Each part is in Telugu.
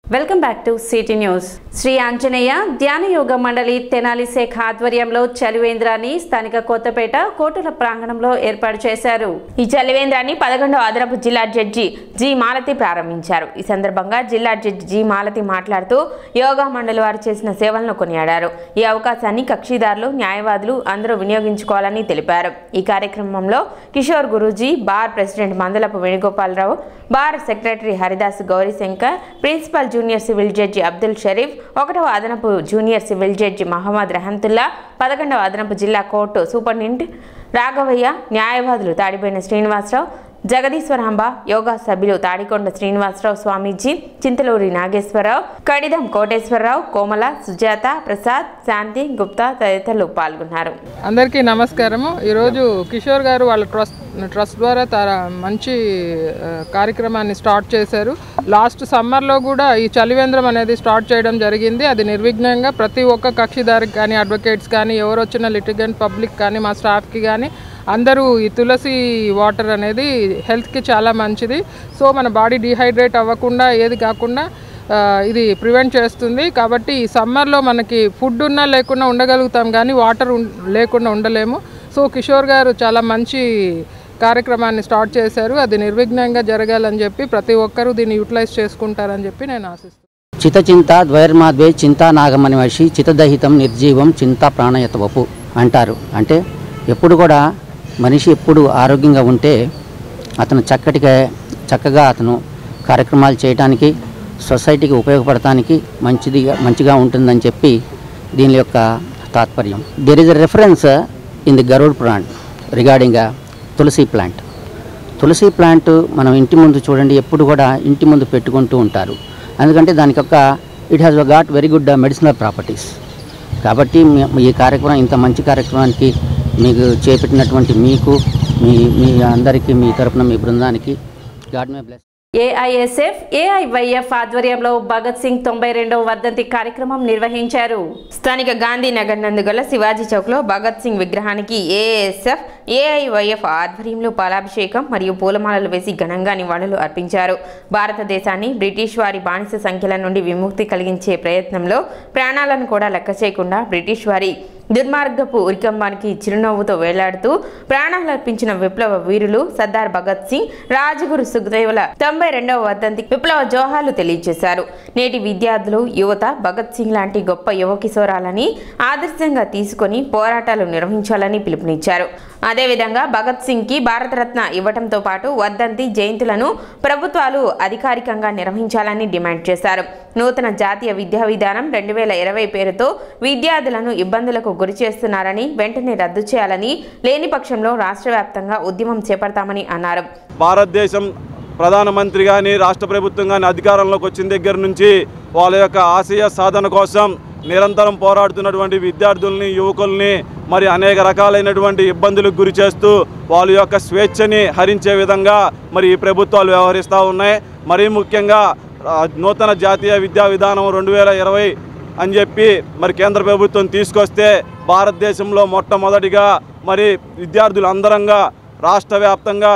welcome back to city news Shri Anjaneya Dhyana Yoga మండలి తెనాలి శేఖ్ ఆధ్వర్యంలో చలివేంద్రాన్ని స్థానిక కొత్తపేట కోటల ప్రాంగణంలో ఏర్పాటు చేశారు ఈ చలివేంద్రాన్ని పదకొండవ అదనపు జిల్లా జడ్జి జి మాలతి ప్రారంభించారు ఈ సందర్భంగా జిల్లా జడ్జి జి మాలతి మాట్లాడుతూ యోగా మండలి వారు చేసిన సేవలను కొనియాడారు ఈ అవకాశాన్ని కక్షిదారులు న్యాయవాదులు అందరూ వినియోగించుకోవాలని తెలిపారు ఈ కార్యక్రమంలో Kishore Guruji bar president Mandalapu Venugopala Rao bar secretary Haridas Gowrishankar principal junior civil judge Abdul Sharif ఒకటవ అదనపు junior civil judge Mohammed Rahamtullah పదకొండవ అదనపు జిల్లా కోర్టు సూపరింటెండెంట్ రాఘవయ్య న్యాయవాదులు తాడిపోయిన శ్రీనివాసరావు జగదీశ్వరాంబ యోగా సభ్యులు తాడికొండ శ్రీనివాసరావు స్వామీజీ చింతలూరి నాగేశ్వరరావు కడిదం కోటేశ్వరరావు కోమల సుజాత ప్రసాద్ శాంతి గుప్తా తదితరులు పాల్గొన్నారు అందరికీ నమస్కారము ఈరోజు కిషోర్ గారు వాళ్ళ ట్రస్ట్ ట్రస్ట్ ద్వారా తన మంచి ఆ, కార్యక్రమాన్ని స్టార్ట్ చేశారు లాస్ట్ సమ్మర్లో కూడా ఈ చలివేంద్రం అనేది స్టార్ట్ చేయడం జరిగింది అది నిర్విఘ్నంగా ప్రతి ఒక్క కక్షిదారికి కానీ అడ్వకేట్స్ కానీ ఎవరు వచ్చిన లిటిగెంట్ పబ్లిక్ కానీ మా స్టాఫ్కి కానీ అందరూ ఈ తులసి వాటర్ అనేది హెల్త్కి చాలా మంచిది సో మన బాడీ డిహైడ్రేట్ అవ్వకుండా ఏది కాకుండా ఆ, ఇది ప్రివెంట్ చేస్తుంది కాబట్టి ఈ సమ్మర్లో మనకి ఫుడ్ ఉన్నా లేకుండా ఉండగలుగుతాం కానీ వాటర్ ఉన్- లేకుండా ఉండలేము సో కిషోర్ గారు చాలా మంచి కార్యక్రమాన్ని స్టార్ట్ చేశారు అది నిర్విఘ్నంగా జరగాలని చెప్పి ప్రతి ఒక్కరూ దీన్ని యూటిలైజ్ చేసుకుంటారని చెప్పి నేను ఆశిస్తున్నాను చితచింత ద్వైర్మాద్వే చింతా నాగమని మనిషి చితదహితం నిర్జీవం చింతా ప్రాణయతవపు అంటారు అంటే ఎప్పుడు కూడా మనిషి ఎప్పుడు ఆరోగ్యంగా ఉంటే అతను చక్కటిగా చక్కగా అతను కార్యక్రమాలు చేయడానికి సొసైటీకి ఉపయోగపడటానికి మంచిదిగా మంచిగా ఉంటుందని చెప్పి దీని యొక్క తాత్పర్యం there is a reference in the Garud plant regarding tulsi plant tulsi plant మనం ఇంటి ముందు చూడండి ఎప్పుడు కూడా ఇంటి ముందు పెట్టుకుంటూ ఉంటారు ఎందుకంటే దానికి ఒక it has got very good medicinal properties కాబట్టి మీ- ఈ కార్యక్రమం ఇంత మంచి కార్యక్రమానికి మీకు చేపట్టినటువంటి మీకు మీ మీ అందరికీ మీ తరపున మీ బృందానికి God may bless AISF AIYF ఆధ్వర్యంలో భగత్ సింగ్ తొంభై రెండవ వర్ధంతి కార్యక్రమం నిర్వహించారు స్థానిక గాంధీనగర్ నందు గల శివాజీ చౌక్లో భగత్ సింగ్ విగ్రహానికి ఏఎస్ఎఫ్ ఏఐవైఎఫ్ ఆధ్వర్యంలో పాలాభిషేకం మరియు పూలమాలలు వేసి ఘనంగా నివాళులు అర్పించారు భారతదేశాన్ని బ్రిటిష్ వారి బానిస సంఖ్యల నుండి విముక్తి కలిగించే ప్రయత్నంలో ప్రాణాలను కూడా లెక్క చేయకుండా బ్రిటిష్ వారి దుర్మార్గపు ఉరికంబానికి చిరునవ్వుతో వేలాడుతూ ప్రాణాలర్పించిన విప్లవ వీరులు సర్దార్ భగత్ సింగ్ రాజగురు సుఖదేవుల తొంభై రెండవ వర్ధంతి విప్లవ జోహాలు తెలియజేశారు నేటి విద్యార్థులు యువత భగత్ సింగ్ లాంటి గొప్ప యువ కిశోరాలని ఆదర్శంగా తీసుకొని పోరాటాలు నిర్వహించాలని పిలుపునిచ్చారు అదేవిధంగా భగత్ సింగ్ కి భారతరత్న ఇవ్వడంతో పాటు వర్ధంతి జయంతులను ప్రభుత్వాలు అధికారికంగా నిర్వహించాలని డిమాండ్ చేశారు నూతన జాతీయ విద్యా విధానం రెండు వేల ఇరవై పేరుతో విద్యార్థులను ఇబ్బందులకు గురి చేస్తున్నారని వెంటనే రద్దు చేయాలని లేని పక్షంలో రాష్ట్ర వ్యాప్తంగా ఉద్యమం చేపడతామని అన్నారు భారతదేశం ప్రధానమంత్రి కానీ రాష్ట్ర ప్రభుత్వం కానీ అధికారంలోకి వచ్చిన దగ్గర నుంచి వాళ్ళ యొక్క ఆశయ సాధన కోసం నిరంతరం పోరాడుతున్నటువంటి విద్యార్థుల్ని యువకుల్ని మరి అనేక రకాలైనటువంటి ఇబ్బందులకు గురి చేస్తూ వాళ్ళ యొక్క స్వేచ్ఛని హరించే విధంగా మరి ఈ ప్రభుత్వాలు వ్యవహరిస్తూ ఉన్నాయి మరీ ముఖ్యంగా ఆ, నూతన జాతీయ విద్యా విధానం రెండు వేల ఇరవై అని చెప్పి మరి కేంద్ర ప్రభుత్వం తీసుకొస్తే భారతదేశంలో మొట్టమొదటిగా మరి విద్యార్థులు అందరంగా రాష్ట్ర వ్యాప్తంగా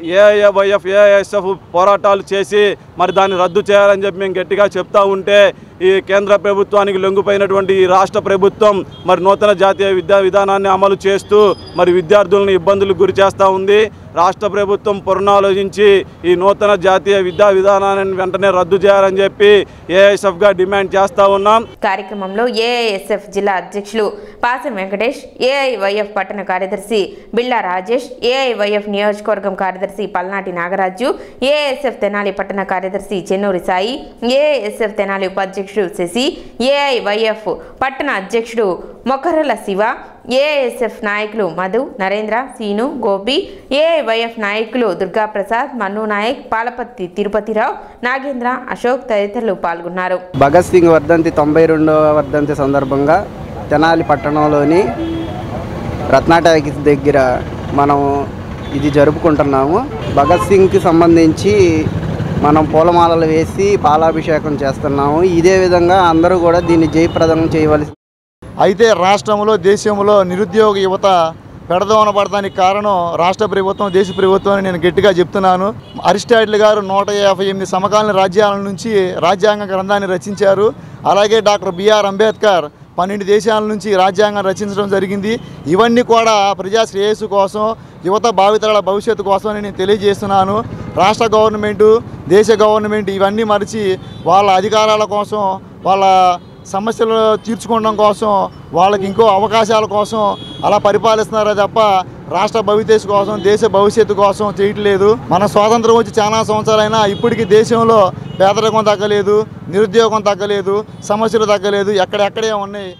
ఏఐఎఫ్ ఏఐఎస్ఎఫ్ పోరాటాలు చేసి మరి దాన్ని రద్దు చేయాలని చెప్పి మేము గట్టిగా చెప్తా ఉంటే ఈ కేంద్ర ప్రభుత్వానికి లొంగిపోయినటువంటి ఈ రాష్ట్ర ప్రభుత్వం మరి నూతన జాతీయ విద్యా విధానాన్ని అమలు చేస్తూ మరి విద్యార్థులను ఇబ్బందులకు గురి చేస్తూ ఉంది రాష్ట్ర ప్రభుత్వం పునరాలోచించి ఈ నూతన జాతీయ విద్యా విధానాన్ని వెంటనే రద్దు చేయాలని చెప్పి ఏఐఎస్ఎఫ్గా డిమాండ్ చేస్తూ ఉన్నాం కార్యక్రమంలో ఏఐఎస్ఎఫ్ జిల్లా అధ్యక్షులు పాసం వెంకటేష్ ఏఐవైఎఫ్ పట్టణ కార్యదర్శి బిళ్ళా రాజేష్ ఏఐవైఎఫ్ నియోజకవర్గం కార్యదర్శి పల్నాటి నాగరాజు ఏఐఎస్ఎఫ్ తెనాలి పట్టణ కార్యదర్శి చెన్నూరి సాయి ఏఐఎస్ఎఫ్ తెనాలి ఉపాధ్యక్షుడు శశి ఏఐవైఎఫ్ పట్టణ అధ్యక్షుడు మొకర్రల శివ ఏఐఎస్ఎఫ్ నాయకులు మధు నరేంద్ర సీను గోపి ఏఐవైఎఫ్ నాయకులు దుర్గాప్రసాద్ మన్ను నాయక్ పాలపత్తి తిరుపతిరావు నాగేంద్ర అశోక్ తదితరులు పాల్గొన్నారు భగత్ సింగ్ వర్ధంతి తొంభై రెండవ వర్ధంతి సందర్భంగా తెనాలి పట్టణంలోని రత్నాటాకి దగ్గర మనం ఇది జరుపుకుంటున్నాము భగత్ సింగ్కి సంబంధించి మనం పూలమాలలు వేసి పాలాభిషేకం చేస్తున్నాము ఇదే విధంగా అందరూ కూడా దీన్ని జయప్రదం చేయవలసి అయితే రాష్ట్రంలో దేశంలో నిరుద్యోగ యువత పెడదోన పడటానికి కారణం రాష్ట్ర ప్రభుత్వం దేశ ప్రభుత్వం అని నేను గట్టిగా చెప్తున్నాను అరిస్టాటిల్ గారు నూట యాభై ఎనిమిది సమకాలీన రాజ్యాల నుంచి రాజ్యాంగ గ్రంథాన్ని రచించారు అలాగే డాక్టర్ బిఆర్ అంబేద్కర్ పన్నెండు దేశాల నుంచి రాజ్యాంగం రచించడం జరిగింది ఇవన్నీ కూడా ప్రజా శ్రేయస్సు కోసం యువత భావితరాల భవిష్యత్తు కోసం నేను తెలియజేస్తున్నాను రాష్ట్ర గవర్నమెంటు దేశ గవర్నమెంట్ ఇవన్నీ మరిచి వాళ్ళ అధికారాల కోసం వాళ్ళ సమస్యలు తీర్చుకోవడం కోసం వాళ్ళకి ఇంకో అవకాశాల కోసం అలా పరిపాలిస్తున్నారే తప్ప రాష్ట్ర భవితేశ కోసం దేశ భవిష్యత్తు కోసం చేయట్లేదు మన స్వాతంత్రం వచ్చి చాలా సంవత్సరాలైనా ఇప్పటికీ దేశంలో పేదరికం తగ్గలేదు నిరుద్యోగం తగ్గలేదు సమస్యలు తగ్గలేదు ఎక్కడెక్కడే ఉన్నాయి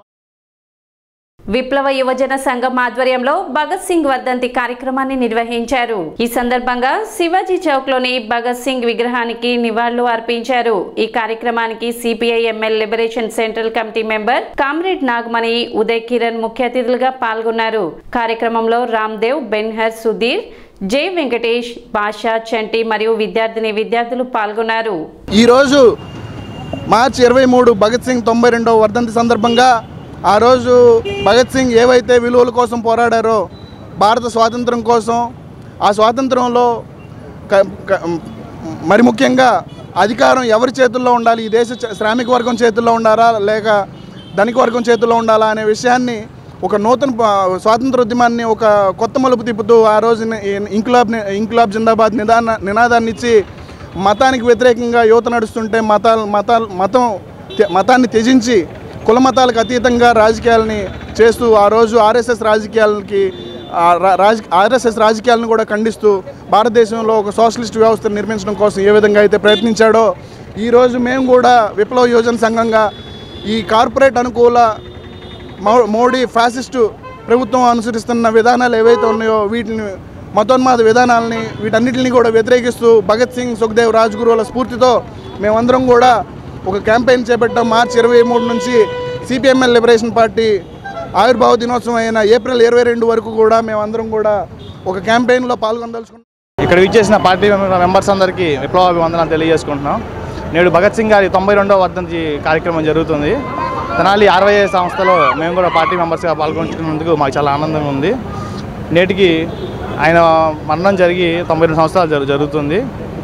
విప్లవ యువజన సంఘం ఆధ్వర్యంలో భగత్ సింగ్ వర్ధంతి కార్యక్రమాన్ని నిర్వహించారు ఈ సందర్భంగా శివాజీ చౌక్ లోని భగత్ సింగ్ విగ్రహానికి నివాళులు అర్పించారు ఈ కార్యక్రమానికి CPI ML liberation central committee member comrade Nagamani Uday Kiran ముఖ్య అతిథులుగా పాల్గొన్నారు కార్యక్రమంలో రామ్దేవ్ బెన్హర్ సుధీర్ జె వెంకటేష్ బాషా చంటి మరియు విద్యార్థిని విద్యార్థులు పాల్గొన్నారు ఈరోజు మార్చి ఇరవై మూడు భగత్ సింగ్ తొంభై రెండవ వర్ధంతి సందర్భంగా ఆ రోజు భగత్ సింగ్ ఏవైతే విలువల కోసం పోరాడారో భారత స్వాతంత్రం కోసం ఆ స్వాతంత్రంలో క- క- మరి ముఖ్యంగా అధికారం ఎవరి చేతుల్లో ఉండాలి ఈ దేశ చ- శ్రామిక వర్గం చేతుల్లో ఉండాలా లేక ధనిక వర్గం చేతుల్లో ఉండాలా అనే విషయాన్ని ఒక నూతన ప- స్వాతంత్ర ఉద్యమాన్ని ఒక కొత్త మలుపు తిప్పుతూ ఆ రోజు ఇంక్లాబ్ ఇంక్లాబ్ జిందాబాద్ నిదాన నినాదాన్ని ఇచ్చి మతానికి వ్యతిరేకంగా యువత నడుస్తుంటే మతాలు మతాలు మతం త్య- మతాన్ని త్యజించి కుల మతాలకు అతీతంగా రాజకీయాలని చేస్తూ ఆ రోజు ఆర్ఎస్ఎస్ రాజకీయాలకి ఆ రా- రాజ ఆర్ఎస్ఎస్ రాజకీయాలను కూడా ఖండిస్తూ భారతదేశంలో ఒక సోషలిస్ట్ వ్యవస్థను నిర్మించడం కోసం ఏ విధంగా అయితే ప్రయత్నించాడో ఈరోజు మేము కూడా విప్లవ యోజన సంఘంగా ఈ కార్పొరేట్ అనుకూల మో- మోడీ ఫ్యాసిస్టు ప్రభుత్వం అనుసరిస్తున్న విధానాలు ఏవైతే ఉన్నాయో వీటిని మతోన్మాద విధానాలని వీటన్నిటిని కూడా వ్యతిరేకిస్తూ భగత్ సింగ్ సుఖ్దేవ్ రాజ్గురువుల స్ఫూర్తితో మేమందరం కూడా ఒక క్యాంపెయిన్ చేపట్టాం మార్చి ఇరవై మూడు నుంచి సిపిఎంఎల్ లిబరేషన్ పార్టీ ఆవిర్భావ దినోత్సవం అయిన ఏప్రిల్ ఇరవై రెండు వరకు కూడా మేమందరం కూడా ఒక క్యాంపెయిన్లో పాల్గొనదలుచుకున్నాం ఇక్కడ విచ్చేసిన పార్టీ మెంబర్- మెంబర్స్ అందరికీ విప్లవాభివందనాలు తెలియజేసుకుంటున్నాం నేడు భగత్ సింగ్ గారి తొంభై రెండవ వర్ధంతి కార్యక్రమం జరుగుతుంది తెనాలి ఆర్వైఏ సంస్థలో మేము కూడా పార్టీ మెంబర్స్గా పాల్గొంటున్నందుకు మాకు చాలా ఆనందంగా ఉంది నేటికి ఆయన మరణం జరిగి తొంభై రెండు సంవత్సరాలు జరు జరుగుతుంది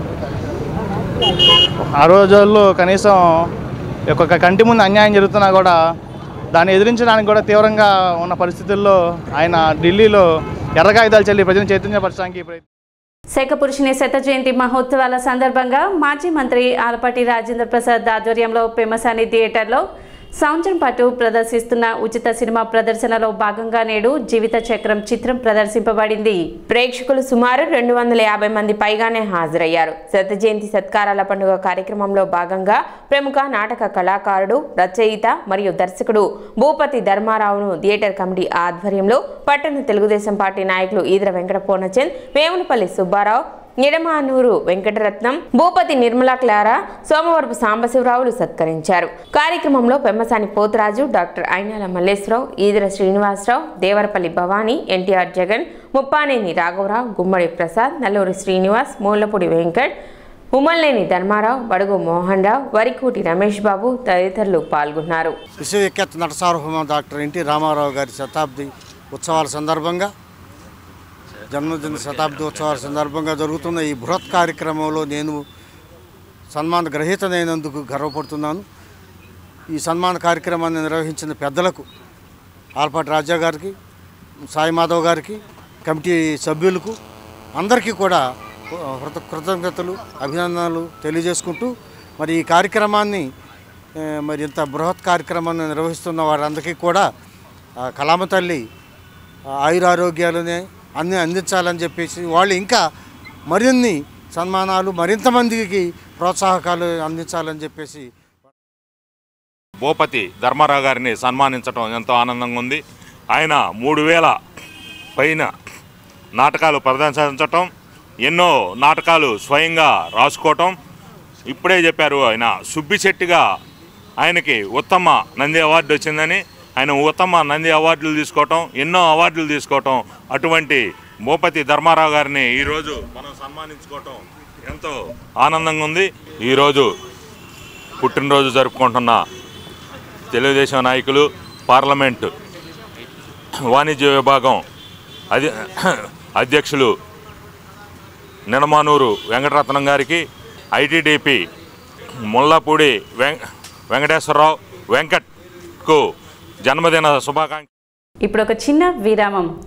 ఆ రోజుల్లో కనీసం ఒక కంటి ముందు అన్యాయం జరుగుతున్నా కూడా దాన్ని ఎదిరించడానికి కూడా తీవ్రంగా ఉన్న పరిస్థితుల్లో ఆయన ఢిల్లీలో ఎర్ర కాగితాలు చెల్లి ప్రజలను చైతన్యపరచడానికి ప్రయత్నం శేఖపురుషుని శత జయంతి మహోత్సవాల సందర్భంగా మాజీ మంత్రి ఆలపాటి రాజేంద్ర ప్రసాద్ ఆధ్వర్యంలో పెమసాని థియేటర్లో సంవత్సరం పాటు ప్రదర్శిస్తున్న ఉచిత సినిమా ప్రదర్శనలో భాగంగా నేడు జీవిత చక్రం చిత్రం ప్రదర్శింపబడింది ప్రేక్షకులు సుమారు రెండు వందల యాభై మంది పైగానే హాజరయ్యారు శత జయంతి సత్కారాల పండుగ కార్యక్రమంలో భాగంగా ప్రముఖ నాటక కళాకారుడు రచయిత మరియు దర్శకుడు భూపతి ధర్మారావును థియేటర్ కమిటీ ఆధ్వర్యంలో పట్టణ తెలుగుదేశం పార్టీ నాయకులు ఈదర వెంకట పూర్ణచంద్ వేములపల్లి సుబ్బారావు నిడమానూరు వెంకటరత్నం భూపతి నిర్మలా క్లారా సోమవరపు సాంబశివరావులు సత్కరించారు కార్యక్రమంలో పెమ్మసాని పోతురాజు డాక్టర్ ఐనాల మల్లేశ్వరరావు ఈదర శ్రీనివాసరావు దేవరపల్లి భవానీ ఎన్టీఆర్ జగన్ ముప్పానేని రాఘవరావు గుమ్మడి ప్రసాద్ నల్లూరి శ్రీనివాస్ మూలపూడి వెంకట్ ఉమ్మల్నేని ధర్మారావు బడుగు మోహన్ రావు వరికూటి రమేష్ బాబు తదితరులు పాల్గొన్నారు విశ్వవిఖ్యాత నట సార్వభౌమ డాక్టర్ ఎన్టీ రామారావు గారి శతాబ్ది ఉత్సవాల సందర్భంగా జన్మదిన శతాబ్ది ఉత్సవాల సందర్భంగా జరుగుతున్న ఈ బృహత్ కార్యక్రమంలో నేను సన్మాన గ్రహీతనైనందుకు గర్వపడుతున్నాను ఈ సన్మాన కార్యక్రమాన్ని నిర్వహించిన పెద్దలకు ఆల్పాటి రాజా గారికి సాయి మాధవ్ గారికి కమిటీ సభ్యులకు అందరికీ కూడా కృత కృతజ్ఞతలు అభినందనలు తెలియజేసుకుంటూ మరి ఈ కార్యక్రమాన్ని ఏ, మరి ఇంత బృహత్ కార్యక్రమాన్ని నిర్వహిస్తున్న వారందరికీ కూడా ఆ, కలామ తల్లి ఆ, ఆయురారోగ్యాలనే అన్నీ అందించాలని చెప్పేసి వాళ్ళు ఇంకా మరిన్ని సన్మానాలు మరింత మందికి ప్రోత్సాహకాలు అందించాలని చెప్పేసి భూపతి ధర్మారావు గారిని సన్మానించడం ఎంతో ఆనందంగా ఉంది ఆయన మూడు వేల పైన నాటకాలు ప్రదర్శించటం ఎన్నో నాటకాలు స్వయంగా రాసుకోవటం ఇప్పుడే చెప్పారు ఆయన సుబ్బిశెట్టిగా ఆయనకి ఉత్తమ నంది అవార్డు వచ్చిందని ఆయన ఉత్తమ నంది అవార్డులు తీసుకోవటం ఎన్నో అవార్డులు తీసుకోవటం అటువంటి భూపతి ధర్మారావు గారిని ఈరోజు మనం సన్మానించుకోవటం ఎంతో ఆనందంగా ఉంది ఈరోజు పుట్టినరోజు జరుపుకుంటున్న తెలుగుదేశం నాయకులు పార్లమెంటు వాణిజ్య విభాగం అది అధ్యక్షులు నినమానూరు వెంకటరత్నం గారికి ఐటీడీపీ ముల్లాపూడి వెం వెంకటేశ్వరరావు వెంకట్కు జన్మదిన శుభాకాంక్ష ఇప్పుడు ఒక చిన్న విరామం